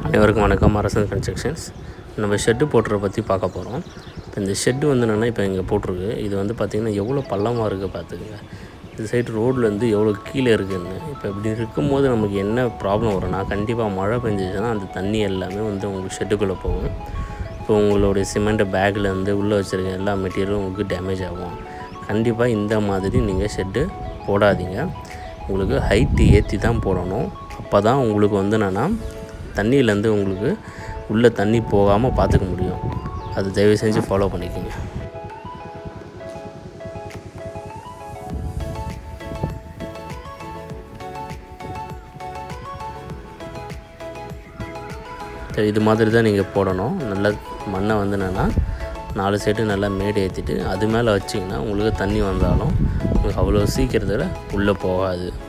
அனைவருக்கும் வணக்கம் அரசன் கன்ஸ்ட்ரக்ஷன்ஸ் நம்ம ஷெட்டு போட்டுறத பற்றி பார்க்க போகிறோம் இப்போ இந்த ஷெட்டு வந்து என்னென்னா இப்போ இங்கே போட்டிருக்கு இது வந்து பார்த்திங்கன்னா எவ்வளோ பள்ளமாக இருக்குது பார்த்துக்குங்க இந்த சைடு ரோடில் வந்து எவ்வளோ கீழே இருக்குதுன்னு இப்போ இப்படி இருக்கும்போது நமக்கு என்ன ப்ராப்ளம் வரும்னா கண்டிப்பாக மழை பெஞ்சிச்சுன்னா அந்த தண்ணி எல்லாமே வந்து உங்களுக்கு ஷெட்டுக்குள்ளே போகும் இப்போ உங்களுடைய சிமெண்ட் பேக்கில் வந்து உள்ளே வச்சுருக்க எல்லா மெட்டீரியலும் உங்களுக்கு டேமேஜ் ஆகும் கண்டிப்பாக இந்த மாதிரி நீங்கள் ஷெட்டு போடாதீங்க உங்களுக்கு ஹைட்டு ஏற்றி தான் போடணும் அப்போ தான் உங்களுக்கு வந்து என்னென்னா தண்ணியிலேருந்து உங்களுக்கு உள்ளே தண்ணி போகாமல் பார்த்துக்க முடியும் அது தயவு செஞ்சு ஃபாலோ பண்ணிக்கோங்க சரி, இது மாதிரி தான் நீங்கள் போடணும் நல்லா மண்ணை வந்து என்னென்னா நாலு சைடு நல்லா மேடு ஏற்றிட்டு அது மேலே வச்சிங்கன்னா உங்களுக்கு தண்ணி வந்தாலும் உங்களுக்கு அவ்வளோ சீக்கிரத்தில் உள்ளே போகாது